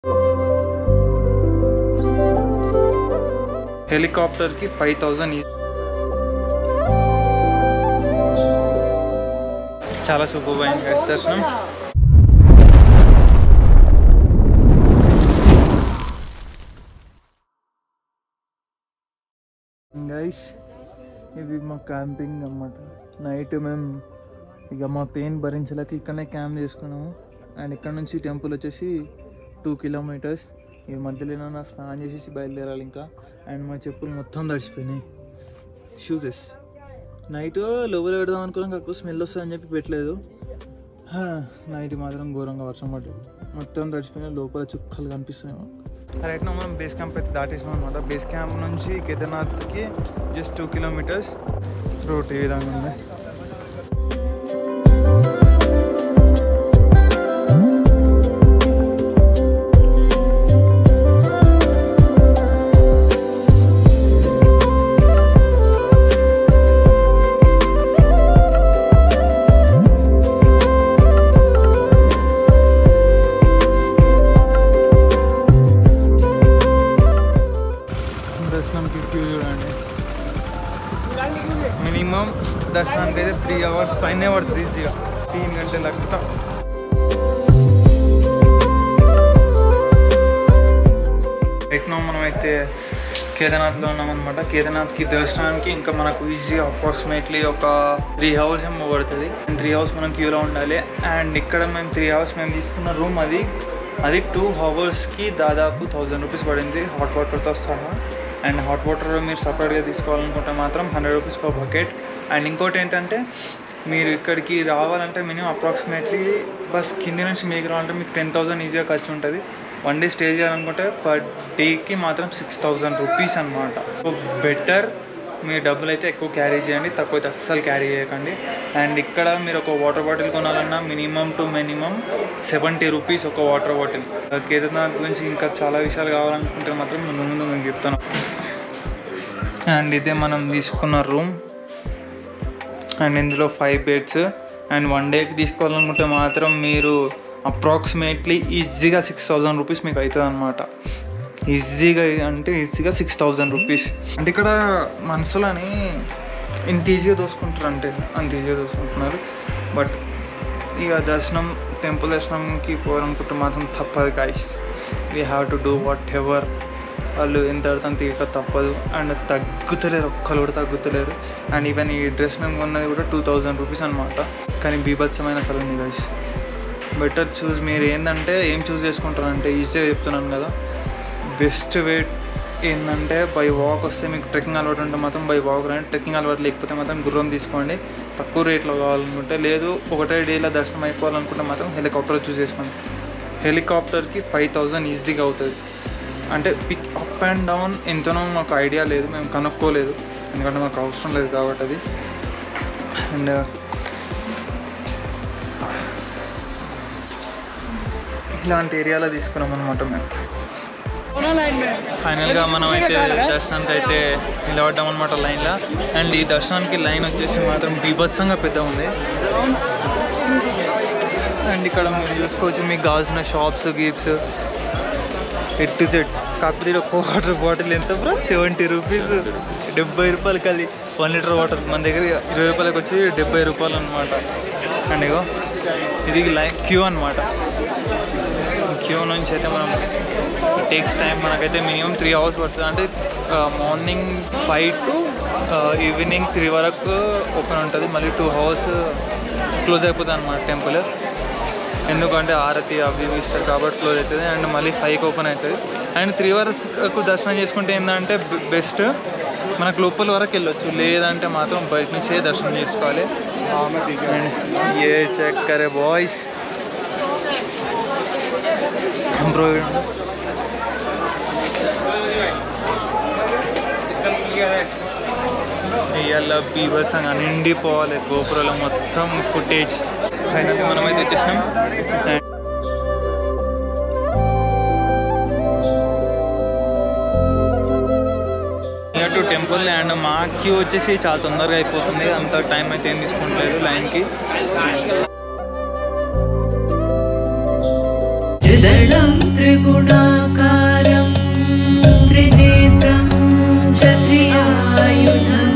హెలికాప్టర్కి five thousand చాలా super అయింది guys దర్శనం గైస్ ఇది మా క్యాంపింగ్ అన్నమాట నైట్ మేము ఇక మా పెయిన్ భరించలేక ఇక్కడనే క్యాంప్ చేసుకున్నాము అండ్ ఇక్కడ నుంచి టెంపుల్ వచ్చేసి టూ కిలోమీటర్స్ ఈ మధ్యలో నా స్నానం చేసేసి బయలుదేరాలి ఇంకా అండ్ మా చెప్పులు మొత్తం తడిచిపోయినాయి షూజెస్ నైట్ లోపల పెడదాం అనుకున్నాం కాకపోతే స్మెల్ వస్తుందని చెప్పి పెట్టలేదు హా, నైట్ మాత్రం ఘోరంగా వర్షం పడ్డది మొత్తం తడిచిపోయిన లోపల చుక్కలు కనిపిస్తున్నాయి రైట్ నా మనం బేస్ క్యాంప్ అయితే దాటేసాం అనమాట బేస్ క్యాంప్ నుంచి కేదార్నాథ్కి జస్ట్ టూ కిలోమీటర్స్ రోడ్ ఈ విధంగా ఉంది దర్శనంకి క్యూ చూడండి మినిమం దర్శనానికి అయితే త్రీ అవర్స్ పైనే పడుతుంది ఈజీగా తీన్ గంటల లగ్తా ఎట్లా మనం అయితే కేదార్నాథ్లో ఉన్నాం అనమాట కేదార్నాథ్కి దర్శనానికి ఇంకా మనకు ఈజీగా అప్రాక్సిమేట్లీ ఒక త్రీ అవర్స్ ఏమో పడుతుంది త్రీ అవర్స్ మనం క్యూలో ఉండాలి అండ్ ఇక్కడ మేము త్రీ అవర్స్ మేము తీసుకున్న రూమ్ అది అది టూ అవర్స్కి దాదాపు థౌజండ్ రూపీస్ పడింది హాట్ వాటర్తో సహా అండ్ హాట్ వాటర్ మీరు సపరేట్గా తీసుకోవాలనుకుంటే మాత్రం hundred rupees per bucket and ఇంకోటి ఏంటంటే మీరు ఇక్కడికి రావాలంటే మినిమం అప్రాక్సిమేట్లీ బస్ కింది నుంచి మీకు రావాలంటే మీకు టెన్ థౌసండ్ ఈజీగా ఖర్చు ఉంటుంది వన్ డే స్టే చేయాలనుకుంటే పర్ డేకి మాత్రం సిక్స్ థౌజండ్ రూపీస్ అనమాట సో బెటర్ మీ డబ్బులు అయితే ఎక్కువ క్యారీ చేయండి తక్కువ అయితే అస్సలు క్యారీ చేయకండి అండ్ ఇక్కడ మీరు ఒక వాటర్ బాటిల్ కొనాలన్నా minimum to minimum seventy rupees ఒక వాటర్ బాటిల్ కేదార్నాథ్ గురించి ఇంకా చాలా విషయాలు కావాలనుకుంటే మాత్రం ముందు ముందు నేను చెప్తాను అండ్ ఇదే మనం తీసుకున్న రూమ్ అండ్ ఇందులో ఫైవ్ బెడ్స్ అండ్ వన్ డేకి తీసుకోవాలనుకుంటే మాత్రం మీరు అప్రాక్సిమేట్లీ ఈజీగా సిక్స్ థౌజండ్ రూపీస్ మీకు అవుతుంది అనమాట ఈజీగా అంటే ఈజీగా సిక్స్ థౌజండ్ రూపీస్ అంటే ఇక్కడ మనసులని ఇంత ఈజీగా దోసుకుంటారు అంటే అంత ఈజీగా దోసుకుంటున్నారు బట్ ఇక దర్శనం టెంపుల్ దర్శనంకి పోవాలనుకుంటే మాత్రం తప్పదు guys we have to do whatever వాళ్ళు ఎంత అర్థం తీయక తప్పదు అండ్ తగ్గుతలేరు ఒక్కరు కూడా తగ్గుతలేరు అండ్ ఈవెన్ ఈ డ్రెస్ మేము కొన్నది కూడా టూ థౌజండ్ రూపీస్ అనమాట కానీ బీభత్సమైన అసలు ఉంది గైస్ బెటర్ చూస్ మీరు ఏంటంటే ఏం చూస్ చేసుకుంటారంటే ఈజీగా చెప్తున్నాను కదా బెస్ట్ వే ఏంటంటే బై వాక్ వస్తే మీకు ట్రెక్కింగ్ అలవాటు ఉంటే మాత్రం బై వాక్ రండి ట్రెక్కింగ్ అలవాటు లేకపోతే మాత్రం గుర్రం తీసుకోండి తక్కువ రేట్లో కావాలనుకుంటే లేదు ఒకటే డేలో దర్శనం అయిపోవాలనుకుంటే మాత్రం హెలికాప్టర్ చూస్ చేసుకోండి హెలికాప్టర్కి ఫైవ్ థౌజండ్ ఈజీగా అవుతుంది అంటే పిక్ అప్ అండ్ డౌన్ ఎంతనో మాకు ఐడియా లేదు మేము కనుక్కోలేదు ఎందుకంటే మాకు అవసరం లేదు కాబట్టి అది అండ్ ఇలాంటి ఏరియాలో తీసుకున్నాం అనమాట మేము ఫైనల్గా మనం అయితే దర్శనానికి అయితే నిలబడ్డాం అనమాట లైన్లో అండ్ ఈ దర్శనానికి లైన్ వచ్చేసి మాత్రం బీభత్సంగా పెద్ద ఉంది అండ్ ఇక్కడ మీరు చూసుకోవచ్చు మీకు కావాల్సిన షాప్స్ గీప్స్ ఎట్ టు జెడ్ కాకపోతే ఇది ఒక వాటర్ బాటిల్ ఎంత బ్రో సెవెంటీ రూపీస్ డెబ్బై రూపాయలకి అది వన్ లీటర్ వాటర్ మన దగ్గర ఇరవై రూపాయలకి వచ్చి డెబ్బై రూపాయలు అనమాట అండ్ ఇగో ఇది లైన్ క్యూ అనమాట క్యూ నుంచి అయితే మనం టేక్స్ టైం మనకైతే మినిమం త్రీ అవర్స్ పడుతుంది అంటే morning five to evening three వరకు ఓపెన్ ఉంటుంది మళ్ళీ టూ అవర్స్ క్లోజ్ అయిపోతుంది అనమాట టెంపుల్ ఎందుకంటే ఆరతి అవి ఇవి ఇస్తారు కాబట్టి క్లోజ్ అవుతుంది అండ్ మళ్ళీ ఫైవ్కి ఓపెన్ అవుతుంది అండ్ త్రీ వరకు దర్శనం చేసుకుంటే ఏంటంటే బెస్ట్ మనకు లోపల వరకు వెళ్ళొచ్చు లేదంటే మాత్రం బయట నుంచే దర్శనం చేసుకోవాలి అండ్ ఏ చక్కరే బాయ్స్ బ్రో ఇవాళ బీభత్సంగా నిండిపోవాలి గోపురాలు మొత్తం ఫుటేజ్ ఫైనల్ మనమైతే వచ్చేసినాం నియర్ టు టెంపుల్ అండ్ మా క్యూ వచ్చేసి చాలా తొందరగా అయిపోతుంది అంత టైం అయితే ఏం తీసుకుంటలేదు లైన్కి హృదయం त्रिगुणाकारं त्रिनेत्रं च त्रियायुधं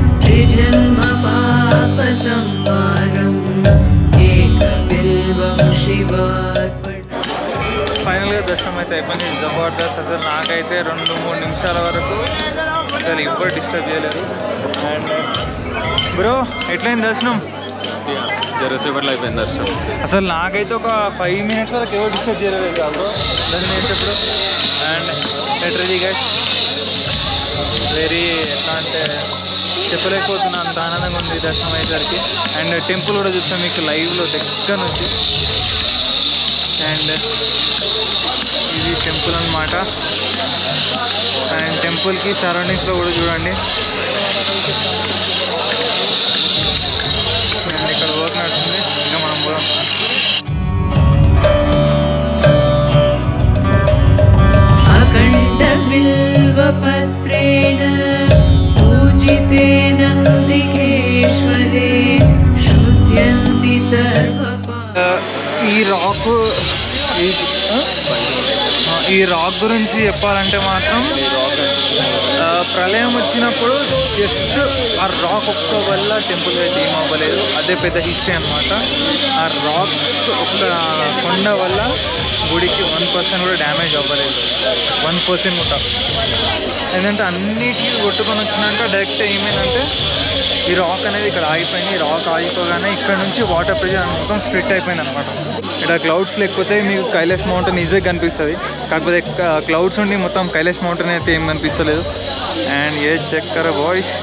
त्रिजन्मपापसंहारम् एकबिल्वं शिवार्पणम् ఫైనల్గా దర్శనం అయితే అయిపోయింది జబర్దస్త్ అసలు నాకైతే రెండు మూడు నిమిషాల వరకు అసలు ఎవ్వరు డిస్టర్బ్ చేయలేదు అండ్ బ్రో ఎట్లయింది దర్శనం జరసేపట్లో అయిపోయింది దర్శనం అసలు నాకైతే ఒక ఫైవ్ మినిట్స్ వరకు ఎవరు డిస్టర్బ్ చేయలేదు కాదు దాన్ని చేసేటప్పుడు అండ్ లిటరలీ గైస్ వెరీ ఎట్లా అంటే చెప్పలేకపోతున్నా అంత ఆనందంగా ఉంది దర్శనం అయ్యేసరికి అండ్ టెంపుల్ కూడా చూస్తాం మీకు లైవ్లో దగ్గర నుంచి అండ్ ఇది టెంపుల్ అన్నమాట అండ్ టెంపుల్కి సరౌండింగ్స్లో కూడా చూడండి అండ్ ఇక్కడ వర్క్ నడుస్తుంది ఇంకా మనం పోదాం अखण्डबिल्वपत्रेण पूजिते नन्दिकेश्वरे शुद्ध्यन्ति सर्वपा ఆ, ఈ రాక్ ఈ ఆ? ఆ, ఈ రాక్ గురించి చెప్పాలంటే మాత్రం ఆ, ప్రళయం వచ్చినప్పుడు జస్ట్ ఆ రాక్ ఒక్క వల్ల టెంపుల్ అయితే ఏం అవ్వలేదు అదే పెద్ద హిస్టరీ అనమాట ఆ రాక్ ఒక్క కొండ వల్ల గుడికి వన్ పర్సెంట్ కూడా డ్యామేజ్ అవ్వలేదు వన్ పర్సెంట్ కూడా ఎందుకంటే అన్నిటికీ కొట్టుకొని వచ్చినాక డైరెక్ట్ ఏమైందంటే ఈ రాక్ అనేది ఇక్కడ ఆగిపోయింది ఈ రాక్ ఆగిపోగానే ఇక్కడ నుంచి వాటర్ ప్రెషర్ మొత్తం స్ప్లిట్ అయిపోయింది అనమాట ఇక్కడ క్లౌడ్స్ లేకపోతే మీకు కైలాస్ మౌంటైన్ ఈజీగా కనిపిస్తుంది కాకపోతే క్లౌడ్స్ ఉండి మొత్తం కైలాస్ మౌంటైన్ అయితే ఏం కనిపిస్తలేదు అండ్ ఏ చక్కర బాయ్స్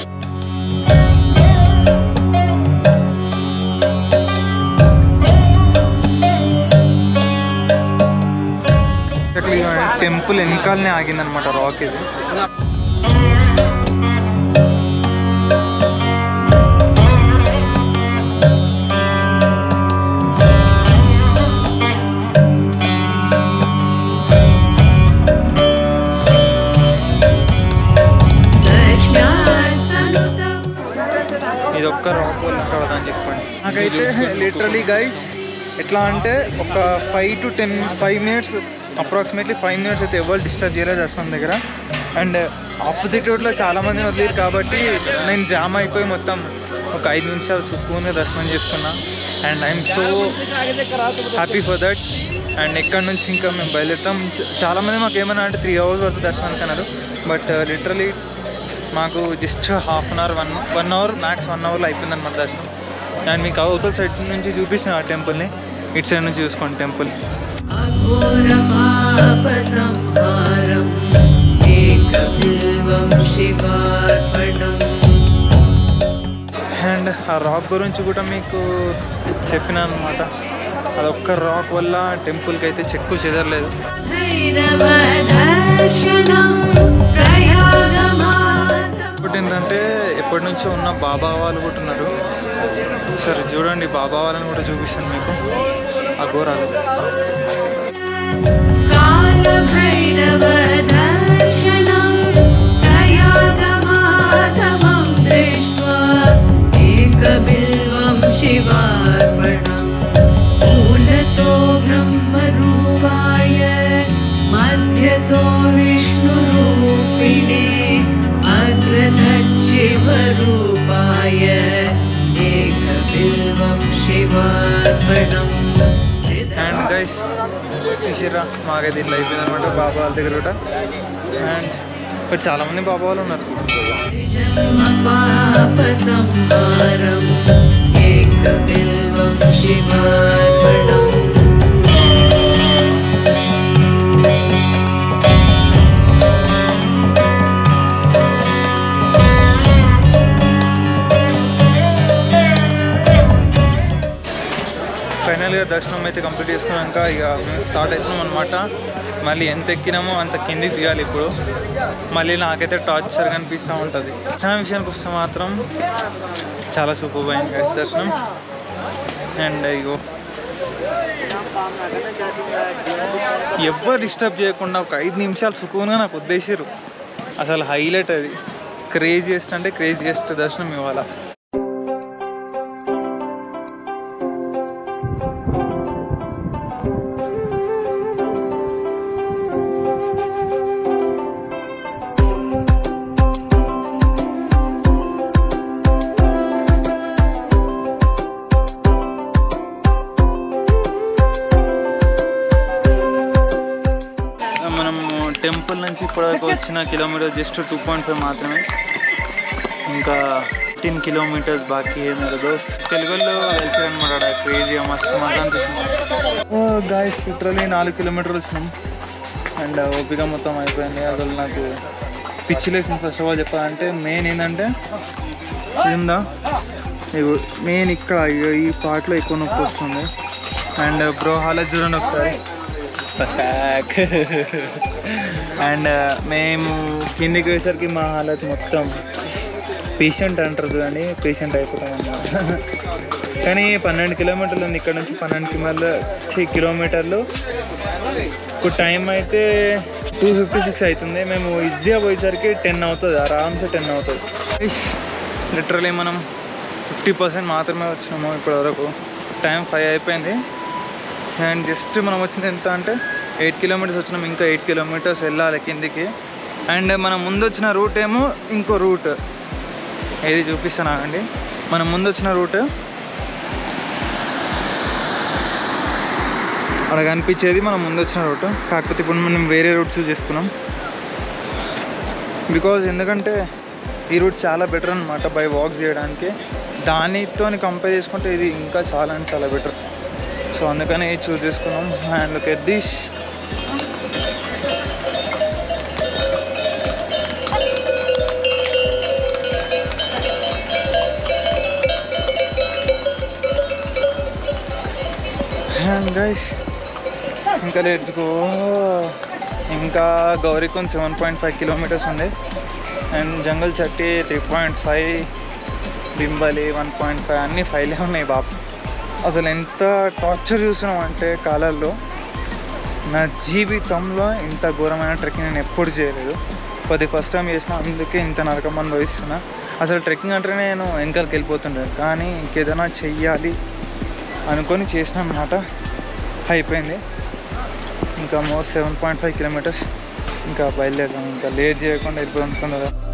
టెంపుల్ వెనకాలనే ఆగిందనమాట రాక్ ఇది दर्शनास्तनुतौ ఇది ఒక్క రాక్ వల్ల ఇంకా అర్థం చేసుకోండి నాకైతే లిటరలీ గైస్ ఎట్లా అంటే ఒక five to ten five minutes approximately five minutes అయితే ఎవరు డిస్టర్బ్ చేయలేదు దర్శనం దగ్గర అండ్ ఆపోజిట్ రోడ్లో చాలా మందిని వదిలేరు కాబట్టి నేను జామ్ అయిపోయి మొత్తం ఒక ఐదు నిమిషాలు సుకూన్గా దర్శనం చేసుకున్నా and I'm so happy for that and ఇక్కడ నుంచి ఇంకా మేము బయలుదేరుతాం చ- చాలామంది మాకు ఏమన్నా అంటే త్రీ అవర్స్ వరకు దర్శనానికి అన్నారు బట్ లిటరలీ మాకు just half an hour one one hour max one అవర్లో అయిపోయింది అనమాట దర్శనం అండ్ మీకు అవతల సైడ్ నుంచి చూపించిన ఆ టెంపుల్ని ఇటు సైడ్ నుంచి చూసుకోండి టెంపుల్ अघोरपापसंहारम् एकबिल्वं शिवार्पणम् అండ్ ఆ రాక్ గురించి కూడా మీకు చెప్పిన అనమాట అదొక్క రాక్ వల్ల టెంపుల్కి అయితే చెక్కు చెదరలేదు भैरवदर्शनं प्रयागमातम् ఇంకోటి ఏంటంటే ఎప్పటి నుంచో ఉన్న బాబా వాళ్ళు కూడా ఉన్నారు సరే చూడండి బాబా వాళ్ళని కూడా చూపిస్తాను మీకు ఆ ఘోరాలు कालभैरवदर्शनं प्रयागमाधवं दृष्ट्वा एकबिल्वं शिवार्पणम् मूलतो ब्रह्मरूपाय मध्यतो विष्णुरूपिणे अग्रतच्छिवरूपाय एकबिल्वं शिवार्पणम् అండ్ గైస్ చూసిరా మాకైతే ఇట్లా అయిపోయింది అనమాట బాబా వాళ్ళ దగ్గర కూడా అండ్ ఇక్కడ చాలామంది బాబా వాళ్ళు ఉన్నారు जन्मपापसंहारम् एकबिल्वं शिवार्पणम् ఫైనల్గా దర్శనం అయితే కంప్లీట్ చేసుకున్నాక ఇక మేము స్టార్ట్ అవుతున్నాం అనమాట మళ్ళీ ఎంత ఎక్కినామో అంత కిందికి దిగాలి ఇప్పుడు మళ్ళీ నాకైతే టార్చర్ కనిపిస్తూ ఉంటుంది దర్శనం విషయానికి వస్తే మాత్రం చాలా సూపర్ అయింది guys దర్శనం అండ్ ఇగో ఎవ్వరు డిస్టర్బ్ చేయకుండా ఒక ఐదు నిమిషాలు సుకూన్గా నాకు ఉద్దేశారు అసలు హైలైట్ అది క్రేజియెస్ట్ అంటే క్రేజియెస్ట్ దర్శనం ఇవాళ టెంపుల్ నుంచి ఇప్పటివరకు వచ్చిన kilometre just two point five మాత్రమే ఇంకా ఫిఫ్టీన్ కిలోమీటర్స్ బాకీ మేర దోస్త్ తెలుగులో వెళ్తారనమాట క్రేజీ మస్తు మజా అనిపిస్తుంది గాయస్ లిటరలీ నాలుగు కిలోమీటర్లు వచ్చినాం అండ్ ఓపిక మొత్తం అయిపోయింది అసలు నాకు పిచ్చి లేసింది ఫస్ట్ ఆఫ్ ఆల్ చెప్పాలంటే మెయిన్ ఏంటంటే కింద ఇగో మెయిన్ ఇక్కడ ఇగో ఈ పార్ట్లో ఎక్కువ నొప్పి వస్తుంది అండ్ బ్రో హాలత్ చూడండి ఒకసారి అండ్ మేము కిందికి పోయేసరికి మా హాలత్ మొత్తం పేషెంట్ అంటారు చూడండి పేషెంట్ అయిపోతాం అన్నమాట కానీ పన్నెండు కిలోమీటర్లు ఉంది ఇక్కడ నుంచి పన్నెండు కిలోమీటర్లు ఛీ, కిలోమీటర్లు ఇప్పుడు టైం అయితే టూ ఫిఫ్టీ సిక్స్ అవుతుంది మేము ఈజీగా పోయేసరికి టెన్ అవుతుంది ఆరామ్సే టెన్ అవుతుంది లిటరలీ మనం ఫిఫ్టీ పర్సెంట్ మాత్రమే వచ్చినాము ఇప్పటి వరకు టైం ఫైవ్ అయిపోయింది అండ్ జస్ట్ మనం వచ్చింది ఎంత అంటే ఎయిట్ కిలోమీటర్స్ వచ్చినాం ఇంకా ఎయిట్ కిలోమీటర్స్ వెళ్ళాలి కిందికి అండ్ మనం ముందు వచ్చిన రూట్ ఏమో ఇంకో రూట్ ఏది చూపిస్తానా అండి మనం ముందు వచ్చిన రూట్ అక్కడ కనిపించేది మనం ముందు వచ్చిన రూట్ కాకపోతే ఇప్పుడు మనం వేరే రూట్ చూస్ చేసుకున్నాం బికాజ్ ఎందుకంటే ఈ రూట్ చాలా బెటర్ అనమాట బై వాక్ చేయడానికి దానితో కంపేర్ చేసుకుంటే ఇది ఇంకా చాలా అంటే చాలా బెటర్ సో అందుకని ఇది చూస్ చేసుకున్నాం and look at this and guys ఇంకా లేట్స్ ఇంకా Gaurikund seven point five kilometres ఉంది and Jungle Chatti three point five Bhimbali one point five అన్నీ ఫైవ్లే ఉన్నాయి బాబు అసలు ఎంత టార్చర్ చూసినాం అంటే కాలాల్లో నా జీవితంలో ఇంత ఘోరమైన ట్రెక్కింగ్ నేను ఎప్పుడు చేయలేదు కొద్ది ఫస్ట్ టైం చేసిన అందుకే ఇంత నరకం అనుభవిస్తున్నా అసలు ట్రెక్కింగ్ అంటే నేను వెనకాలకి వెళ్ళిపోతుండే కానీ ఇంకేదైనా చెయ్యాలి అనుకొని చేసిన అన్నమాట అయిపోయింది ఇంకా more seven point five kilometres ఇంకా బయలుదేరాం ఇంకా లేట్ చేయకుండా వెళ్ళిపోతుంది కదా